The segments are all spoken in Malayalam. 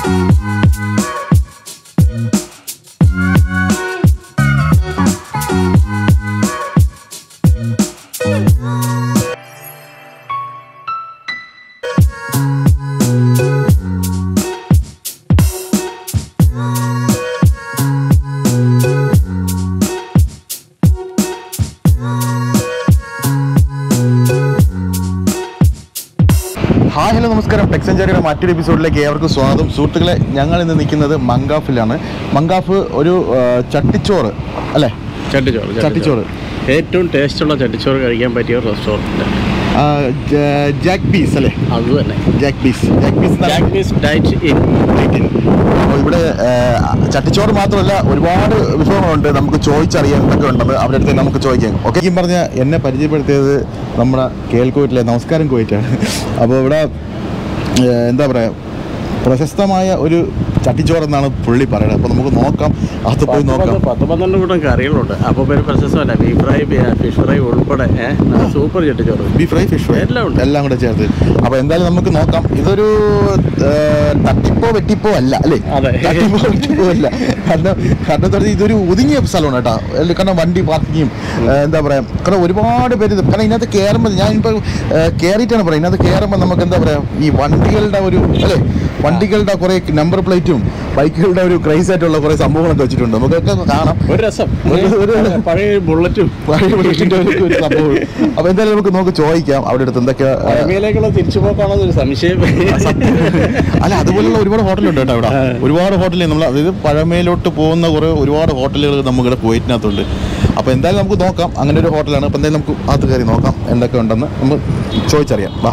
ഹായ് ഹലോ നമസ്കാരം ടെക്സഞ്ചാരിയുടെ മറ്റൊരു എപ്പിസോഡിലേക്ക് ഏവർക്കും സ്വാഗതം സുഹൃത്തുക്കളെ ഞങ്ങൾ ഇന്ന് നിൽക്കുന്നത് മങ്കാഫിലാണ് മങ്കാഫ് ഒരു ആ, ചട്ടിച്ചോറ് അല്ലേ ചട്ടിച്ചോറ് ചട്ടിച്ചോറ്. ഏറ്റവും ടേസ്റ്റുള്ള ചട്ടിച്ചോറ് കഴിക്കാൻ പറ്റിയ ഒരു റെസ്റ്റോറൻറ്റ് ആ, ജ- ജാക്ക് പീസ് അല്ലേ അത് തന്നെ ജാക്ക് പീസ് ജാക്ക് പീസ് എന്നാണ് ജാക്മീസ് ഡയറ്റ് ഇൻ അപ്പോൾ ഇവിടെ ആ, ചട്ടിച്ചോറ് മാത്രമല്ല ഒരുപാട് വിഭവങ്ങളുണ്ട് നമുക്ക് ചോദിച്ചറിയാൻ എന്തൊക്കെ ഉണ്ടെന്ന് അവരുടെ അടുത്ത് നമുക്ക് ചോദിക്കാം ഓക്കെ ഈ പറഞ്ഞ എന്നെ പരിചയപ്പെടുത്തിയത് നമ്മുടെ കേൾക്കുവറ്റിലെ നമസ്കാരം കുവൈറ്റാണ് അപ്പോൾ ഇവിടെ ആ, എന്താ പറയുക പ്രശസ്തമായ ഒരു ചട്ടിച്ചോറ് എന്നാണ് പുള്ളി പറയുന്നത് അപ്പോൾ നമുക്ക് നോക്കാം അത് പോയി നോക്കാം പത്ത് പന്ത്രണ്ട് കൂട്ടം കറികളുണ്ട് അപ്പോൾ പേര് പ്രശസ്തമല്ല ബീഫ് ഫ്രൈ ഫിഷ് ഫ്രൈ ഉൾപ്പെടെ ഏഹ്, നല്ല സൂപ്പർ ചട്ടിച്ചോറ് ബീഫ് ഫ്രൈ ഫിഷ് ഫ്രൈ എല്ലാം ഉണ്ട്. എല്ലാം കൂടെ ചേർത്ത് അപ്പോൾ എന്തായാലും നമുക്ക് നോക്കാം ഇതൊരു ആ, തട്ടിപ്പോ വെട്ടിപ്പോ അല്ല അല്ലേ അതെ. തട്ടിപ്പോ വെട്ടിപ്പോ അല്ല കാരണം കാരണം എന്താ പറയുക ഇതൊരു ഒതുങ്ങിയ സ്ഥലമാണ് കേട്ടോ അല്ല, കാരണം വണ്ടി പാർക്കിങ്ങും എന്താ പറയാ കാരണം ഒരുപാട് പേര് ഇത് കാരണം ഇതിനകത്ത് കയറുമ്പോൾ ഞാനിപ്പോൾ കയറിയിട്ടാണ് പറയുന്നത് ഇതിനകത്ത് കയറുമ്പോൾ നമുക്ക് എന്താ പറയാ ഈ വണ്ടികളുടെ ഒരു അല്ലേ വണ്ടികളുടെ കുറേ നമ്പർ പ്ലേറ്റും ബൈക്കുകളുടെ ഒരു ക്രൈസ് ആയിട്ടുള്ള കുറേ സംഭവങ്ങളൊക്കെ വെച്ചിട്ടുണ്ട് നമുക്കൊക്കെ കാണാം ഒരു രസം ഒരു- ഒരു- പഴയ ബുള്ളറ്റും പഴയ ബൈക്കിന്റെ ഒരു ഒരു സംഭവം അപ്പോൾ എന്തായാലും നമുക്ക് നോക്ക് ചോദിക്കാം അവിടെ അടുത്ത് എന്തൊക്കെയാ ആ, പഴമയിലേക്കുള്ള തിരിച്ചുപോക്കാണോ എന്നൊരു സംശയം അല്ല അതുപോലുള്ള ഒരുപാട് ഹോട്ടലുണ്ട് കേട്ടോ ഇവിടെ ഒരുപാട് ഹോട്ടലിൽ നമ്മൾ അതായത് പഴമയിലോട്ട് പോകുന്ന കുറേ ഒരുപാട് ഹോട്ടലുകൾ നമുക്കിവിടെ കുവൈറ്റിനകത്തുണ്ട് അപ്പോൾ എന്തായാലും നമുക്ക് നോക്കാം അങ്ങനെ ഒരു ഹോട്ടലാണ് അപ്പോൾ എന്തായാലും നമുക്ക് അകത്ത് കയറി നോക്കാം എന്തൊക്കെ ഉണ്ടെന്ന് നമുക്ക് ചോദിച്ചറിയാം വാ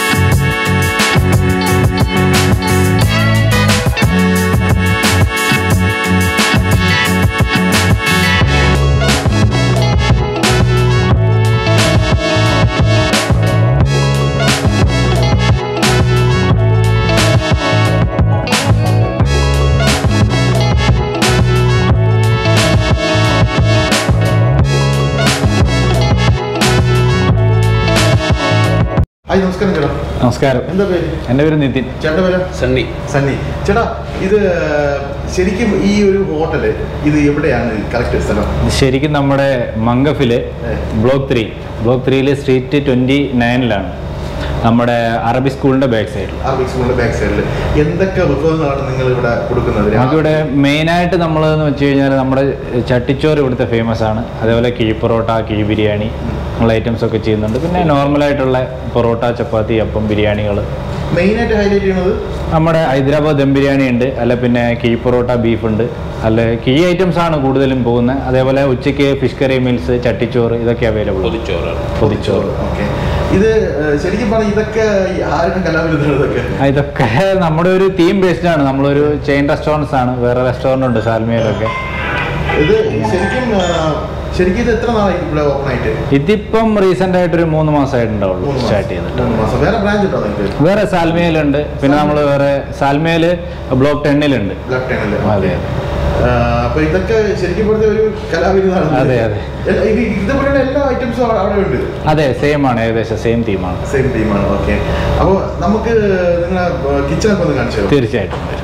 ഹായ് നമസ്കാരം ചേട്ടാ നമസ്കാരം എന്താ പേര് എൻ്റെ പേര് നിതിൻ ചേട്ടൻ്റെ പേര് സണ്ണി സണ്ണി ചേട്ടാ ഇത് ശരിക്കും ഈ ഒരു ഹോട്ടല് ഇത് എവിടെയാണ് കറക്റ്റ് സ്ഥലം ശരിക്കും നമ്മുടെ മംഗഫില് ഏ. ബ്ലോക്ക് ത്രീ ബ്ലോക്ക് ത്രീയിൽ സ്ട്രീറ്റ് ട്വൻറ്റി നയനിലാണ് നമ്മുടെ അറബി സ്കൂളിൻ്റെ ബാക്ക് സൈഡിൽ അറബിക് സ്കൂളിന്റെ ബാക്ക് സൈഡിൽ എന്തൊക്കെ വിഭവങ്ങളാണ് നിങ്ങൾ ഇവിടെ കൊടുക്കുന്നത് നമുക്കിവിടെ മെയിനായിട്ട് നമ്മൾ എന്ന് വെച്ച് കഴിഞ്ഞാൽ നമ്മുടെ ചട്ടിച്ചോറ് ഇവിടുത്തെ ഫേമസ് ആണ് അതേപോലെ കിഴി പൊറോട്ട കിഴി ബിരിയാണി ഉള്ള ഐറ്റംസ് ഒക്കെ ചെയ്യുന്നുണ്ട് പിന്നെ നോർമലായിട്ടുള്ള പൊറോട്ട ചപ്പാത്തി അപ്പം ബിരിയാണികൾ മെയിൻ ആയിട്ട് ഹൈലൈറ്റ് ചെയ്യുന്നത് നമ്മുടെ ഹൈദരാബാദ് ദം ബിരിയാണി ഉണ്ട് അല്ല പിന്നെ കിഴി പൊറോട്ട ബീഫ് ഉണ്ട് അല്ല കിഴി ഐറ്റംസ് ആണ് കൂടുതലും പോകുന്നത് അതേപോലെ ഉച്ചയ്ക്ക് ഫിഷ് കറി മീൽസ് ചട്ടിച്ചോറ് ഇതൊക്കെ അവൈലബിൾ പൊതിച്ചോറാണ് പൊതിച്ചോറ് ഓക്കെ ഇത് ഏഹ്, ശരിക്കും പറഞ്ഞ ഇതൊക്കെ ഈ ആരുടെ കലാവിരുദ്ധങ്ങൾ ഇതൊക്കെ ആ, ഇതൊക്കെ നമ്മുടെ ഒരു തീം ബേസ്ഡ് ആണ് നമ്മളൊരു ചെയിൻ റെസ്റ്റോറൻറ്റ്സ് ആണ് വേറെ റെസ്റ്റോറൻ്റ് ഉണ്ട് സാൽമിയയിലൊക്കെ ഇത് ശരിക്കും ഏഹ്, ശരിക്കും ഇത് എത്ര നാളായി ഇവിടെ ഓപ്പൺ ആയിട്ട് ഇതിപ്പം റീസെന്റ് ആയിട്ട് ഒരു മൂന്ന് മാസമായിട്ടുണ്ടാവുള്ളൂ മൂന്ന് സ്റ്റാർട്ട് മാസം. ചെയ്തിട്ട് മൂന്ന് മാസം വേറെ ബ്രാഞ്ച് ഉണ്ടോ നിങ്ങൾക്ക് വേറെ സാൽമിയയിലുണ്ട് പിന്നെ നമ്മൾ വേറെ സാൽമിയയിൽ ബ്ലോക്ക് ടെന്നിലുണ്ട് ലെഫ്റ്റ് ഹാൻഡിൽ അതെ അതെ അപ്പൊ ഇതൊക്കെ ശരിക്കും പറഞ്ഞ ഒരു കലാവിരുദ്ധാണ് അതെ, അതെ. ഇത് ഇതുപോലെയുള്ള എല്ലാ ഐറ്റംസും അവിടെ ഉണ്ട് അതെ സെയിം ആണ് ഏകദേശം സെയിം തീമാണ് സെയിം ടീമാണ് ഓക്കെ അപ്പോൾ നമുക്ക് നിങ്ങളെ കിച്ചണൊക്കെ ഒന്ന് കാണിച്ചു തരുമോ? തീർച്ചയായിട്ടും വരും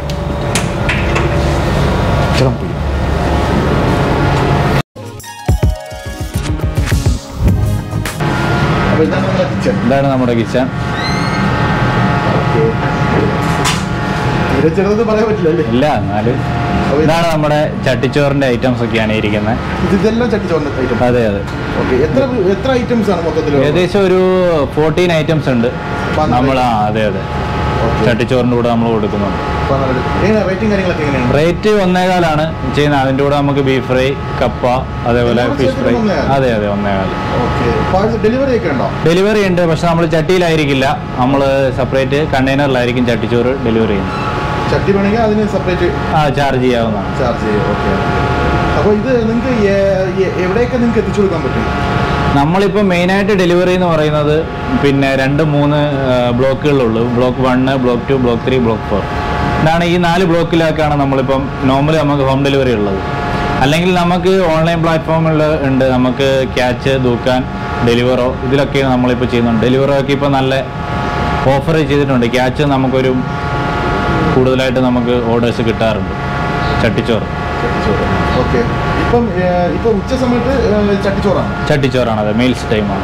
കിച്ചൺ പോയി അപ്പോൾ ഇതാണ് നമ്മുടെ കിച്ചൺ ഇതാണ് നമ്മുടെ കിച്ചൺ തീരെ ചെറുതെന്ന് പറയാൻ പറ്റില്ല അല്ലേ ഇല്ല എന്നാലും ഇതാണ് നമ്മുടെ ചട്ടിച്ചോറിന്റെ ഐറ്റംസ് ഒക്കെയാണ് ഇരിക്കുന്നത് ഇത് ഇതെല്ലാം ചട്ടിച്ചോറിന്റെ ഐറ്റം അതെ അതെ ഓക്കെ എത്ര എത്ര ഐറ്റംസ് ആണ് മൊത്തത്തിൽ ഏകദേശം ഒരു ഫോർട്ടീൻ ഐറ്റംസ് ഉണ്ട് പന്ത്രണ്ട്. നമ്മൾ ആ അതെ അതെ ചട്ടിച്ചോറിന്റെ കൂടെ നമ്മൾ കൊടുക്കുന്നുണ്ട് എങ്ങനെയാ റേറ്റും കാര്യങ്ങളൊക്കെ എങ്ങനെയാണ് റേറ്റ് ഒന്നേകാലാണ് ചെയ്യുന്നത് അതിന്റെ കൂടെ നമുക്ക് ബീഫ് ഫ്രൈ കപ്പ അതേപോലെ എല്ലാം ഫിഷ് ഫ്രൈ ചേർത്ത് ഒന്നേകാൽ? അതെ അതെ ഒന്നേകാൽ ഓക്കെ പാഴ്സൽ ഡെലിവറി ഒക്കെ ഉണ്ടോ ഡെലിവറി ഉണ്ട് പക്ഷെ നമ്മൾ ചട്ടിയിലായിരിക്കില്ല നമ്മൾ സെപ്പറേറ്റ് കണ്ടെയ്നറിലായിരിക്കും ചട്ടിച്ചോറ് ഡെലിവറി ചെയ്യുന്നത് ചട്ടി വേണമെങ്കിൽ അതിന് സെപ്പറേറ്റ് ആ ചാർജ് ചെയ്യാവുന്നതാണ് ചാർജ് ചെയ്യും ഓക്കെ അപ്പോൾ ഇത് നിങ്ങൾക്ക് എവിടെയൊക്കെ നിങ്ങൾക്ക് എത്തിച്ചു കൊടുക്കാൻ പറ്റും നമ്മളിപ്പോൾ മെയിനായിട്ട് ഡെലിവറി എന്ന് പറയുന്നത് പിന്നെ രണ്ട് മൂന്ന് ബ്ലോക്കുകളുള്ളൂ block one block two block three block four ഇതാണ് ഈ നാല് ബ്ലോക്കിലൊക്കെയാണ് നമ്മളിപ്പം നോർമലി നമുക്ക് ഹോം ഡെലിവറി ഉള്ളത് അല്ലെങ്കിൽ നമുക്ക് ഓൺലൈൻ പ്ലാറ്റ്ഫോമിൽ ഉണ്ട് നമുക്ക് ക്യാച്ച് ദൂക്കാൻ ഡെലിവറോ ഇതിലൊക്കെ നമ്മളിപ്പോൾ ചെയ്യുന്നുണ്ട് ഡെലിവറോ ഒക്കെ ഇപ്പോൾ നല്ല ഓഫർ ചെയ്തിട്ടുണ്ട് ക്യാച്ച് നമുക്കൊരു കൂടുതലായിട്ട് നമുക്ക് ഓർഡേഴ്സ് കിട്ടാറുണ്ട് ചട്ടിച്ചോറ് ഓക്കെ ഇപ്പം ഏഹ്, ഇപ്പൊ ഉച്ച സമയത്ത് ഏഹ്, ചട്ടിച്ചോറാണ് ചട്ടിച്ചോറാണ് അതെ മീൽസ് ടൈമാണ്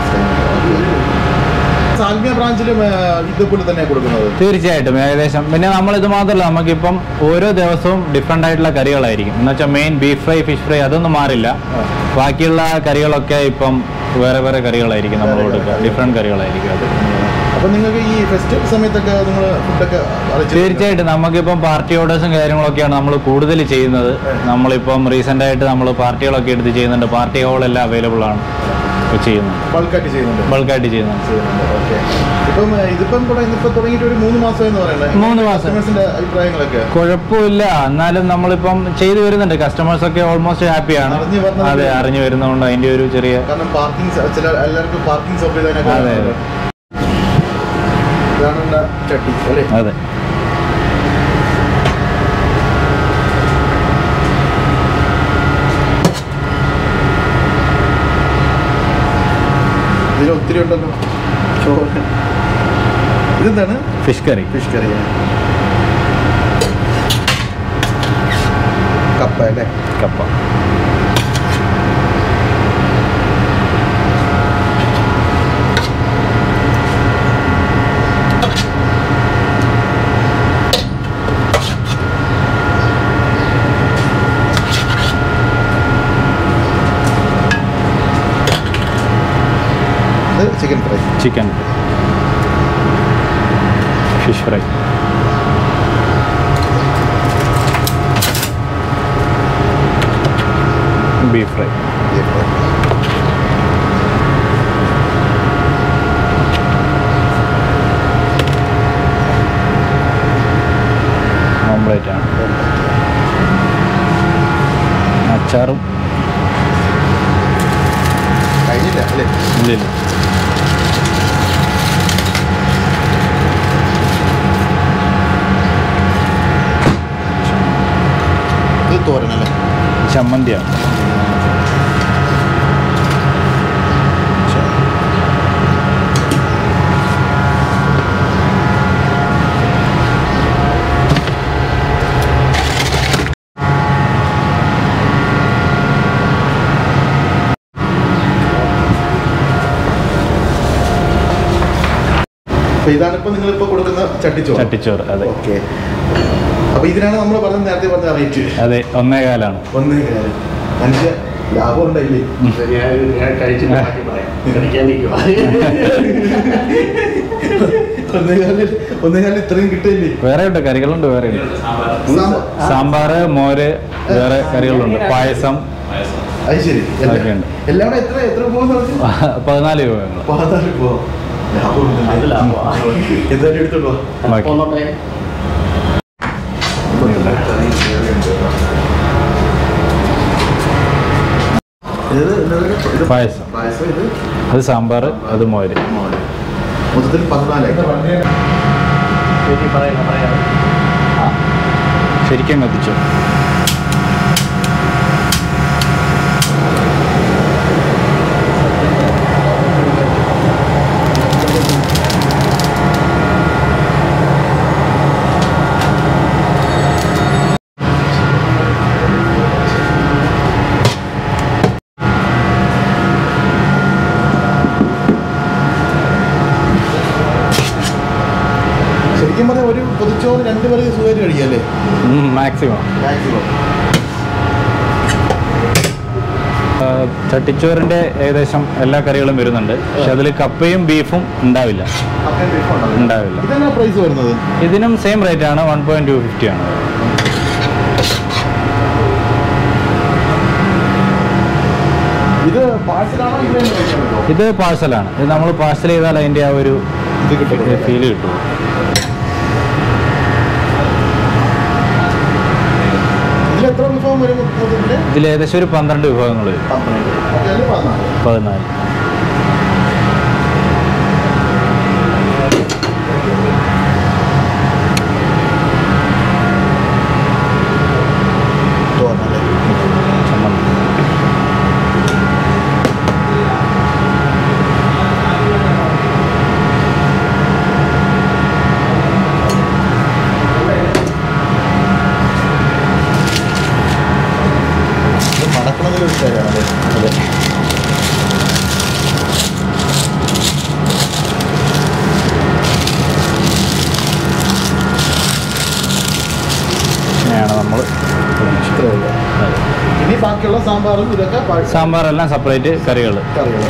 സാൽമിയ ബ്രാഞ്ചിലും ഏഹ്, ഇതേപോലെ തന്നെ കൊടുക്കുന്നത് തീർച്ചയായിട്ടും ഏകദേശം പിന്നെ നമ്മളിത് മാത്രമല്ല നമുക്കിപ്പം ഓരോ ദിവസവും ഡിഫറെൻ്റ് ആയിട്ടുള്ള കറികളായിരിക്കും എന്ന് വെച്ചാൽ main beef fry fish fry അതൊന്നും മാറില്ല ബാക്കിയുള്ള കറികളൊക്കെ ഇപ്പം വേറെ വേറെ കറികളായിരിക്കും നമ്മൾ കൊടുക്കുക ഡിഫറെൻറ്റ് കറികളായിരിക്കും അത് അപ്പൊ നിങ്ങൾക്ക് ഈ ഫെസ്റ്റിവൽ സമയത്തൊക്കെ നിങ്ങൾ ഫുഡൊക്കെ തീർച്ചയായിട്ടും നമുക്കിപ്പം പാർട്ടി ഓർഡേഴ്സും കാര്യങ്ങളൊക്കെയാണ് നമ്മൾ കൂടുതൽ ചെയ്യുന്നത് നമ്മളിപ്പം റീസെൻ്റ് ആയിട്ട് നമ്മൾ പാർട്ടികളൊക്കെ എടുത്ത് ചെയ്യുന്നുണ്ട് പാർട്ടി ഹോളെല്ലാം അവൈലബിൾ ആണ് ഇപ്പോൾ ചെയ്യുന്നത് ബൾക്കായിട്ട് ചെയ്യുന്നുണ്ട് ബൾക്കായിട്ട് ചെയ്യുന്നുണ്ട് ചെയ്യുന്നുണ്ട് ഓക്കെ ഇപ്പം ഏഹ്, ഇതിപ്പം തുടങ്ങി ഇപ്പം തുടങ്ങിയിട്ട് ഒരു മൂന്ന് മാസം എന്ന് പറയുന്നത് മൂന്ന് മാസം. കസ്റ്റമേഴ്സിന്റെ അഭിപ്രായങ്ങളൊക്കെ കുഴപ്പമില്ല എന്നാലും നമ്മളിപ്പം ചെയ്തു വരുന്നുണ്ട് കസ്റ്റമേഴ്സ് ഒക്കെ ഓൾമോസ്റ്റ് ഹാപ്പിയാണ് അറിഞ്ഞ് വരുന്നത് അതെ അറിഞ്ഞു വരുന്നതുകൊണ്ട് അതിന്റെ ഒരു ചെറിയ കാരണം പാർക്കിംഗ് ചില എല്ലാവർക്കും പാർക്കിംഗ് സംവിധാനമൊക്കെ അതെ, വേണമല്ലോ. ഇതാണ് നമ്മുടെ ചട്ടി അല്ലേ അതെ ഇതിൽ ഒത്തിരി ഉണ്ടല്ലോ ചോറ് ഇതെന്താണ് ഫിഷ് കറി ഫിഷ് കറി കപ്പ അല്ലേ കപ്പ ഇത് chicken fry chicken fish fry beef fry omelette ആണ് അച്ചാറും കഴിഞ്ഞില്ല അല്ലേ ഇല്ലില്ല ഇത് തോരനല്ലേ ചമ്മന്തിയാണ് അപ്പൊ ഇതാണ് ഇപ്പൊ നിങ്ങൾ ഇപ്പൊ കൊടുക്കുന്ന ചട്ടിച്ചോറ് ചട്ടിച്ചോറ് അതെ ഓക്കെ അപ്പൊ ഇതിനാണ് നമ്മൾ പറഞ്ഞ നേരത്തെ പറഞ്ഞ റേറ്റ് അതെ ഒന്നേ കാലാണ് ഒന്നേ കാര്യം മനുഷ്യ ലാഭം ഉണ്ടായില്ലേ ഞാൻ ഞാൻ കഴിച്ചിട്ട് ബാക്കി പറയാം കഴിക്കാൻ നിൽക്കുവാ ഒന്നേ കാലിൽ ഒന്നേ കാലിൽ ഇത്രയും കിട്ടില്ലേ വേറെ ഉണ്ട് കറികളുണ്ട് വേറെ ഉണ്ട് സാമ്പാർ. സാമ്പാറ് മോര് വേറെ കറികളുണ്ട് പായസം അത് ശരി എല്ലാ- അതൊക്കെയുണ്ട്. എല്ലാം കൂടെ എത്ര എത്ര പോകുന്ന പതിനാല് രൂപങ്ങൾ പതിനാല് പോ ലാഭം ഉണ്ടല്ലേ? അത് ലാഭമാ. എന്തായാലും എടുത്തോളൂ ബാക്കി പോന്നോട്ടെ ഇത് എന്താണ്? ഇത് പായസം പായസം ഇത് അത് സാമ്പാർ അത് മോര് മോര്. മൊത്തത്തിൽ പതിനാല് ശരി പറയാം പറയാം ശരിക്കും കത്തിച്ചു ശരിക്കും പറഞ്ഞാൽ ഒരു പൊതിച്ചോറ് രണ്ട് പേര് സുഖമായിട്ട് കഴിക്കല്ലേ മാക്സിമം മാക്സിമം ചട്ടിച്ചോറിന്റെ ഏകദേശം എല്ലാ കറികളും വരുന്നുണ്ട് പക്ഷെ അതിൽ കപ്പയും ബീഫും ഉണ്ടാവില്ല അത്രയും beef ഉണ്ടാവില്ല. ഉണ്ടാവില്ല ഇതെന്നാ പ്രൈസ് വരുന്നത് ഇതിനും സെയിം റേറ്റ് ആണ് വൺ പോയിന്റ് ടു ഫിഫ്റ്റി ആണ് ഇത് പാഴ്സലാണോ ഇവിടെ നിന്ന് കഴിക്കാൻ പറ്റുമോ ഇത് പാഴ്സലാണ് ഇത് നമ്മൾ പാഴ്സൽ ചെയ്താൽ അതിന്റെ ആ ഒരു ഇത് കിട്ടും ഫീൽ കിട്ടും ഇതിൽ എത്ര വിഭവം വരും മൊത്തത്തില്? ഇതിൽ ഏകദേശം ഒരു പന്ത്രണ്ട് വിഭവങ്ങൾ വരും പന്ത്രണ്ട് അതില് പതിനാല് പതിനാല് തോന്നല്ലേ ചമ്മന്തി നല്ലൊരു സ്റ്റൈലാണ് അതെ ഇങ്ങനെയാണ് നമ്മൾ ഇനി ബാക്കിയുള്ള സാമ്പാറും ഇതൊക്കെ പ- സാമ്പാറെല്ലാം സെപ്പറേറ്റ് കറികൾ കറികൾ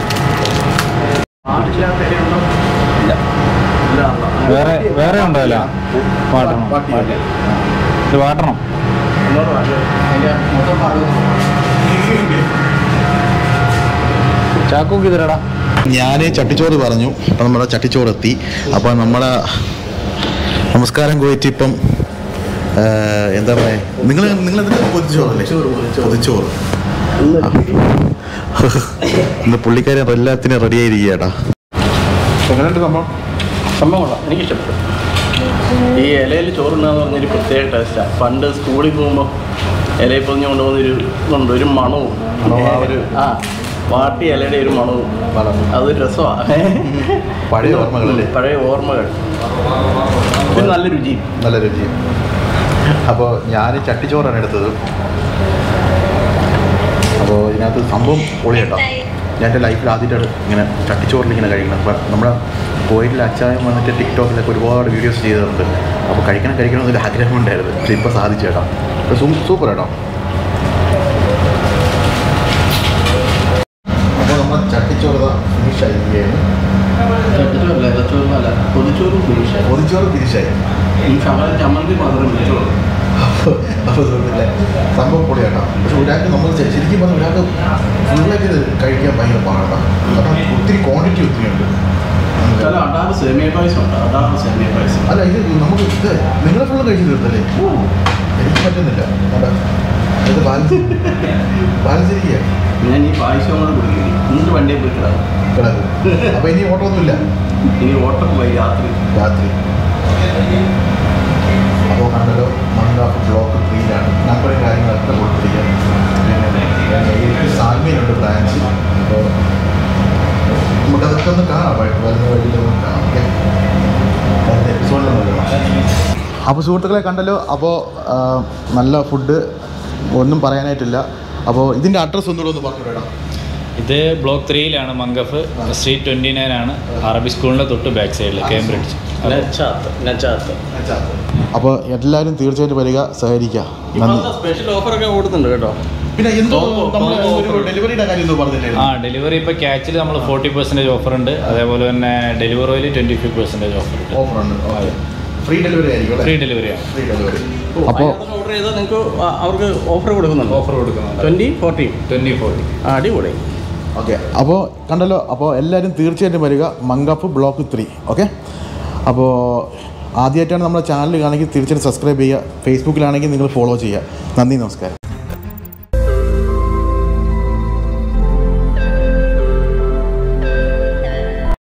വേറെ വേറെ ഉണ്ടല്ലോ വാട്ടണം വാട്ടി, വാട്ടി. ഇത് വാട്ടണം ചാക്കോക്ക് ഇതിരടാ ഞാൻ ചട്ടിച്ചോറ് പറഞ്ഞു അപ്പം നമ്മുടെ ചട്ടിച്ചോറ് എത്തി അപ്പം നമ്മളെ നമസ്കാരം കോയിട്ട് ഇപ്പം ആ, എന്താ പറയുക നിങ്ങൾ നിങ്ങൾ പൊതിച്ചോറല്ലേ പൊതിച്ചോറ് ഇന്ന് പുള്ളിക്കാരൻ എല്ലാത്തിനും റെഡി ആയിരിക്കുക ചേട്ടാ എങ്ങനെയുണ്ട് സംഭവം സംഭവം കൊള്ളാം എനിക്കിഷ്ടപ്പെട്ടു ഈ ഇലയിൽ ചോറുണ്ടാന്ന് പറഞ്ഞൊരു പ്രത്യേക ടേസ്റ്റാണ് പണ്ട് സ്കൂളിൽ പോകുമ്പോൾ ഇലയിൽ പൊതിഞ്ഞ് കൊണ്ടുപോകുന്നൊരു ഇതുണ്ട് ഒരു മണവും മണവും ആ ഒരു- ആ വാട്ടി ഇലയുടെ ഒരു മണവും അതൊരു രസമാണ് പഴയ ഓർമ്മകളല്ലേ പഴയ ഓർമ്മകൾ പിന്നെ നല്ല രുചി നല്ല രുചി അപ്പോൾ ഞാൻ ചട്ടിച്ചോറാണ് എടുത്തത് അപ്പോൾ ഇതിനകത്ത് സംഭവം പൊളിയാട്ടോ ഞാൻ എൻ്റെ ലൈഫിൽ ആദ്യമായിട്ടാണ് ഇങ്ങനെ ചട്ടിച്ചോറിൽ ഇങ്ങനെ കഴിക്കുന്നത് അപ്പം നമ്മുടെ കോയിലിൽ അച്ചായം വന്നിട്ട് ടിക്ടോക്കിലൊക്കെ ഒരുപാട് വീഡിയോസ് ചെയ്തിട്ടുണ്ട് അപ്പോൾ കഴിക്കണം കഴിക്കണം എന്നൊരു ആഗ്രഹം ഉണ്ടായിരുന്നു പക്ഷേ ഇപ്പോൾ സാധിച്ചു കേട്ടോ അപ്പോൾ സൂ സൂപ്പർ കേട്ടോ അപ്പോൾ നമ്മൾ ചട്ടിച്ചോറ് ഫിനിഷ് ആയിരിക്കുകയാണ് ചട്ടിച്ചോറല്ല ഇലച്ചോറല്ല പൊതിച്ചോറും ഫിനിഷായി പൊതിച്ചോറ് ഫിനിഷായി ഈ ശമനം ചമ്മന്തി മാത്രം പിടിച്ചോളൂ അപ്പോൾ സുഹൃത്തില്ലേ സംഭവം പൊളിയാട്ടോ പക്ഷെ ഒരാൾക്ക് നമ്മൾ ശ- ശരിക്കും പറഞ്ഞാൽ ഒരാൾക്ക് ഫുള്ളായിട്ട് ഇത് കഴിക്കാൻ ഭയങ്കര പാടാണ് കാരണം ഒത്തിരി ക്വാണ്ടിറ്റി ഒത്തിരി ഉണ്ട് നമുക്ക് ചില അടാറ് സേമിയ പായസം ഉണ്ട് അടാറ് സേമിയ പായസം അല്ല ഇത് നമുക്ക് ഇത് നിങ്ങൾ ഫുള്ള് കഴിച്ചു തീർത്തല്ലേ എനിക്ക് പറ്റുന്നില്ല അവിടെ ഇത് ബാലൻസ് ബാലൻസ് ഇരിക്കുക ഞാൻ ഈ പായസം കൂടെ കുടിക്കുന്നു എന്നിട്ട് വണ്ടിയിൽ പോയി കിടക്കും കിടക്കും അപ്പോൾ ഇനി ഓട്ടമൊന്നുമില്ല ഇനി ഓട്ടം പോയി രാത്രി രാത്രി അപ്പോൾ കണ്ടല്ലോ മണ്ണാഫ് ബ്ലോക്ക് ത്രീയിലാണ് നമ്പറും കാര്യങ്ങളൊക്കെ കൊടുത്തിരിക്കുക പിന്നെ സാൽമീനുണ്ട് ബ്രാഞ്ച് അപ്പോൾ നമുക്കതൊക്കെ ഒന്ന് കാണാം വഴി- വരുന്ന വഴിയിൽ ഒന്ന് കാണാം ഓക്കെ അടുത്ത എപ്പിസോഡിൽ അപ്പോൾ സുഹൃത്തുക്കളെ കണ്ടല്ലോ അപ്പോൾ ആ, നല്ല ഫുഡ് ഒന്നും പറയാനായിട്ടില്ല അപ്പോൾ ഇതിൻ്റെ അഡ്രസ്സ് ഒന്നുകൂടെ ഒന്ന് പറഞ്ഞു വിടാം ഇത് ബ്ലോക്ക് ത്രീയിലാണ് മങ്കഫ് സ്ട്രീറ്റ് ട്വൻറ്റി നയൻ ആണ് അറബി സ്കൂളിൻ്റെ തൊട്ട് ബാക്ക് സൈഡിൽ കേംബ്രിഡ്ജ് നച്ചാത്ത് നച്ചാത്ത് അപ്പോൾ എല്ലാവരും തീർച്ചയായിട്ടും വരിക സഹകരിക്കുക നന്ദി സ്പെഷ്യൽ ഓഫറൊക്കെ കൊടുക്കുന്നുണ്ട് കേട്ടോ പിന്നെ എന്തോ Combo- നമ്മൾ combo ഒരു offer. ഡെലിവറിയുടെ കാര്യം എന്തോ ആ പറഞ്ഞില്ലായിരുന്നു ഡെലിവറി ഇപ്പോൾ ക്യാച്ചിൽ നമ്മൾ ഫോർട്ടി പെർസെൻറ്റേജ് ഓഫർ ഉണ്ട് അതേപോലെ തന്നെ ഡെലിവറി ഓയിൽ ട്വൻറ്റി ഫൈവ് പെർസെൻറ്റേജ് ഓഫർ ഉണ്ട് ഓഫർ ഉണ്ട് ഫ്രീ ഡെലിവറി ആയിരിക്കും ഫ്രീ അല്ലേ ഡെലിവറിയാണ് ഫ്രീ ഡെലിവറി അപ്പോൾ അപ്പോൾ ഓർഡർ ചെയ്താൽ നിങ്ങൾക്ക് അവർക്ക് ഓഫർ കൊടുക്കുന്നുണ്ട് ഓഫർ കൊടുക്കുന്നുണ്ട് ട്വൻറ്റി ഫോർട്ടീൻ ട്വൻറ്റി ഫോർട്ടി അടിപൊളി ഓക്കെ അപ്പോൾ കണ്ടല്ലോ അപ്പോൾ എല്ലാവരും തീർച്ചയായിട്ടും വരിക മങ്കഫ് ബ്ലോക്ക് ത്രീ ഓക്കെ അപ്പോൾ ആദ്യമായിട്ടാണ് നമ്മുടെ ചാനൽ കാണുമെങ്കിൽ തീർച്ചയായിട്ടും സബ്സ്ക്രൈബ് ചെയ്യുക ഫേസ്ബുക്കിലാണെങ്കിൽ നിങ്ങൾ ഫോളോ ചെയ്യുക നന്ദി നമസ്കാരം